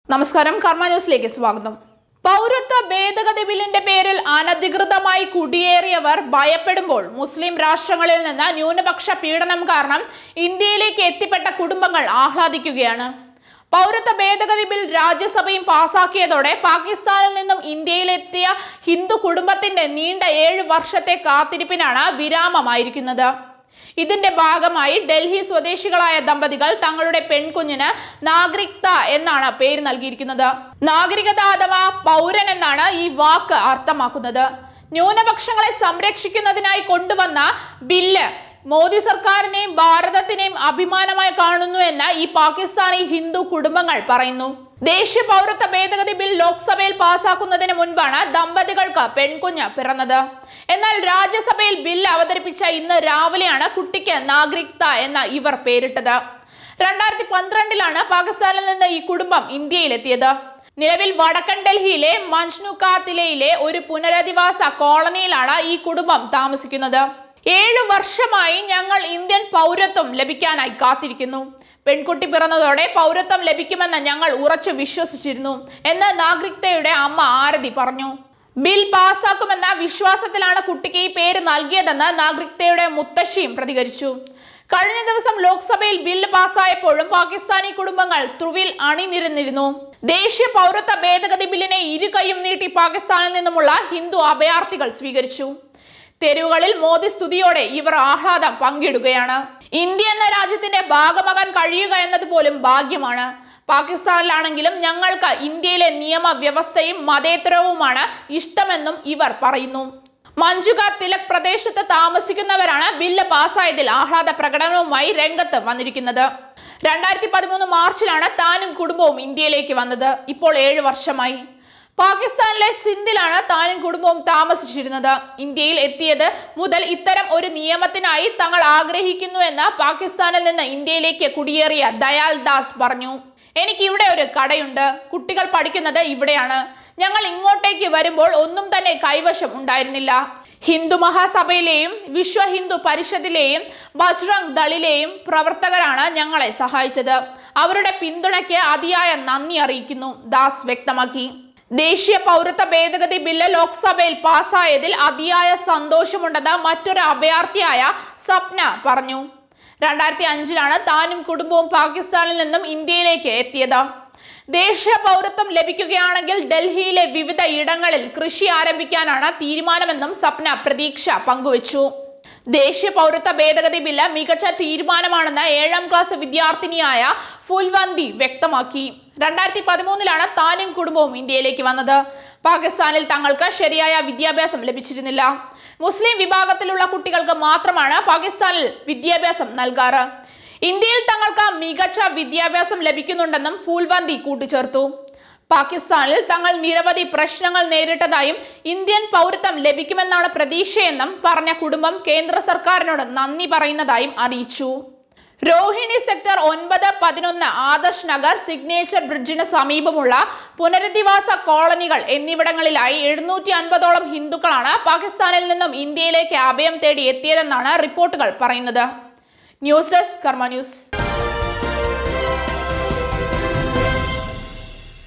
നമസ്കാരം കർമ്മ ന്യൂസിലേക്ക് സ്വാഗതം പൗരത്വ ഭേദഗതി ബില്ലിന്റെ പേരിൽ അനധികൃതമായി കുടിയേറിയവർ ഭയപ്പെടുമ്പോൾ മുസ്ലിം രാഷ്ട്രങ്ങളിൽ നിന്ന് ന്യൂനപക്ഷ പീഡനം കാരണം ഇന്ത്യയിലേക്ക് എത്തിപ്പെട്ട കുടുംബങ്ങൾ ആഹ്ലാദിക്കുകയാണ് പൗരത്വ ഭേദഗതി ബിൽ രാജ്യസഭയും പാസാക്കിയതോടെ പാകിസ്ഥാനിൽ നിന്നും ഇന്ത്യയിലെത്തിയ ഹിന്ദു കുടുംബത്തിന്റെ നീണ്ട ഏഴ് വർഷത്തെ കാത്തിരിപ്പിനാണ് വിരാമമായിരിക്കുന്നത് ഇതിന്റെ ഭാഗമായി ഡൽഹി സ്വദേശികളായ ദമ്പതികൾ തങ്ങളുടെ പെൺകുഞ്ഞിന് നാഗരികത എന്നാണ് പേര് നൽകിയിരിക്കുന്നത് നാഗരികത അഥവാ പൗരൻ എന്നാണ് ഈ വാക്ക് അർത്ഥമാക്കുന്നത് ന്യൂനപക്ഷങ്ങളെ സംരക്ഷിക്കുന്നതിനായി കൊണ്ടുവന്ന ബില്ല് മോദി സർക്കാരിനെയും ഭാരതത്തിനെയും അഭിമാനമായി കാണുന്നു എന്ന് ഈ പാകിസ്ഥാനി ഹിന്ദു കുടുംബങ്ങൾ പറയുന്നു ദേശീയ പൗരത്വ ഭേദഗതി ബിൽ ലോക്സഭയിൽ പാസാക്കുന്നതിന് മുൻപാണ് ദമ്പതികൾക്ക് പെൺകുഞ്ഞ് പിറന്നത് എന്നാൽ രാജ്യസഭയിൽ ബിൽ അവതരിപ്പിച്ച ഇന്ന് രാവിലെയാണ് കുട്ടിക്ക് നാഗരികത എന്ന ഇവർ പേരിട്ടത് രണ്ടായിരത്തി പന്ത്രണ്ടിലാണ് പാകിസ്ഥാനിൽ നിന്ന് ഈ കുടുംബം ഇന്ത്യയിലെത്തിയത് നിലവിൽ വടക്കൻ ഡൽഹിയിലെ മഞ്ച്നുക്കാത്തിലയിലെ ഒരു പുനരധിവാസ കോളനിയിലാണ് ഈ കുടുംബം താമസിക്കുന്നത് ഏഴു വർഷമായി ഞങ്ങൾ ഇന്ത്യൻ പൗരത്വം ലഭിക്കാനായി കാത്തിരിക്കുന്നു പെൺകുട്ടി പിറന്നതോടെ പൗരത്വം ലഭിക്കുമെന്ന് ഞങ്ങൾ ഉറച്ചു വിശ്വസിച്ചിരുന്നു എന്ന് നാഗരികതയുടെ അമ്മ ആരതി പറഞ്ഞു ബിൽ പാസ്സാക്കുമെന്ന വിശ്വാസത്തിലാണ് കുട്ടിക്ക് ഈ പേര് നൽകിയതെന്ന് നാഗരികതയുടെ മുത്തശ്ശിയും പ്രതികരിച്ചു കഴിഞ്ഞ ദിവസം ലോക്സഭയിൽ ബില്ല് പാസ്സായപ്പോഴും പാകിസ്ഥാനി കുടുംബങ്ങൾ ത്രുവിൽ അണിനിരന്നിരുന്നു ദേശീയ പൗരത്വ ഭേദഗതി ബില്ലിനെ ഇരു കൈയും നീട്ടി പാകിസ്ഥാനിൽ നിന്നുമുള്ള ഹിന്ദു അഭയാർത്ഥികൾ സ്വീകരിച്ചു തെരുവുകളിൽ മോദി സ്തുതിയോടെ ഇവർ ആഹ്ലാദം പങ്കിടുകയാണ് ഇന്ത്യ എന്ന രാജ്യത്തിന്റെ ഭാഗമാകാൻ കഴിയുക എന്നത് പോലും ഭാഗ്യമാണ് പാകിസ്ഥാനിലാണെങ്കിലും ഞങ്ങൾക്ക് ഇന്ത്യയിലെ നിയമവ്യവസ്ഥയും മതേതരവുമാണ് ഇഷ്ടമെന്നും ഇവർ പറയുന്നു മഞ്ജുക തിലക് പ്രദേശത്ത് താമസിക്കുന്നവരാണ് ബില്ല് പാസ്സായതിൽ ആഹ്ലാദ പ്രകടനവുമായി രംഗത്ത് വന്നിരിക്കുന്നത് രണ്ടായിരത്തി പതിമൂന്ന് മാർച്ചിലാണ് താനും കുടുംബവും ഇന്ത്യയിലേക്ക് വന്നത് ഇപ്പോൾ ഏഴ് വർഷമായി പാകിസ്ഥാനിലെ സിന്ധിലാണ് താനും കുടുംബവും താമസിച്ചിരുന്നത് ഇന്ത്യയിൽ എത്തിയത് മുതൽ ഇത്തരം ഒരു നിയമത്തിനായി തങ്ങൾ ആഗ്രഹിക്കുന്നു എന്ന് പാകിസ്ഥാനിൽ നിന്ന് ഇന്ത്യയിലേക്ക് കുടിയേറിയ ദയാൽ ദാസ് പറഞ്ഞു എനിക്ക് ഇവിടെ ഒരു കടയുണ്ട് കുട്ടികൾ പഠിക്കുന്നത് ഇവിടെയാണ് ഞങ്ങൾ ഇങ്ങോട്ടേക്ക് വരുമ്പോൾ ഒന്നും തന്നെ കൈവശം ഉണ്ടായിരുന്നില്ല ഹിന്ദു മഹാസഭയിലെയും വിശ്വ ഹിന്ദു പരിഷത്തിലെയും ബജ്രംഗ് ദളിലെയും പ്രവർത്തകരാണ് ഞങ്ങളെ സഹായിച്ചത് അവരുടെ പിന്തുണയ്ക്ക് അതിയായ നന്ദി അറിയിക്കുന്നു ദാസ് വ്യക്തമാക്കി ദേശീയ പൗരത്വ ഭേദഗതി ബില്ല് ലോക്സഭയിൽ പാസ്സായതിൽ അതിയായ സന്തോഷമുണ്ടെന്ന് മറ്റൊരു അഭയാർത്ഥിയായ സപ്ന പറഞ്ഞു രണ്ടായിരത്തി അഞ്ചിലാണ് താനും കുടുംബവും പാകിസ്ഥാനിൽ നിന്നും ഇന്ത്യയിലേക്ക് എത്തിയത് ദേശീയ പൗരത്വം ലഭിക്കുകയാണെങ്കിൽ ഡൽഹിയിലെ വിവിധ ഇടങ്ങളിൽ കൃഷി ആരംഭിക്കാനാണ് തീരുമാനമെന്നും സപ്ന പ്രതീക്ഷ പങ്കുവച്ചു ദേശീയ പൗരത്വ ഭേദഗതി ബില്ല് മികച്ച തീരുമാനമാണെന്ന് ഏഴാം ക്ലാസ് വിദ്യാർത്ഥിനിയായ ഫുൽവന്തി വ്യക്തമാക്കി രണ്ടായിരത്തി പതിമൂന്നിലാണ് താനും കുടുംബവും ഇന്ത്യയിലേക്ക് വന്നത് പാകിസ്ഥാനിൽ തങ്ങൾക്ക് ശരിയായ വിദ്യാഭ്യാസം ലഭിച്ചിരുന്നില്ല മുസ്ലിം വിഭാഗത്തിലുള്ള കുട്ടികൾക്ക് മാത്രമാണ് പാകിസ്ഥാനിൽ വിദ്യാഭ്യാസം നൽകാറ് ഇന്ത്യയിൽ തങ്ങൾക്ക് മികച്ച വിദ്യാഭ്യാസം ലഭിക്കുന്നുണ്ടെന്നും ഫൂൽവന്തി കൂട്ടിച്ചേർത്തു പാകിസ്ഥാനിൽ തങ്ങൾ നിരവധി പ്രശ്നങ്ങൾ നേരിട്ടതായും ഇന്ത്യൻ പൗരത്വം ലഭിക്കുമെന്നാണ് പ്രതീക്ഷയെന്നും പറഞ്ഞ കുടുംബം കേന്ദ്ര സർക്കാരിനോട് നന്ദി പറയുന്നതായും അറിയിച്ചു രോഹിണി സെക്ടർ ഒൻപത് പതിനൊന്ന് ആദർശ് നഗർ സിഗ്നേച്ചർ ബ്രിഡ്ജിന് സമീപമുള്ള പുനരധിവാസ കോളനികൾ എന്നിവിടങ്ങളിലായി എഴുന്നൂറ്റി അൻപതോളം ഹിന്ദുക്കളാണ് പാകിസ്ഥാനിൽ നിന്നും ഇന്ത്യയിലേക്ക് അഭയം തേടി എത്തിയതെന്നാണ് റിപ്പോർട്ടുകൾ പറയുന്നത് ന്യൂസ് ഡെസ്ക് കർമ്മ ന്യൂസ്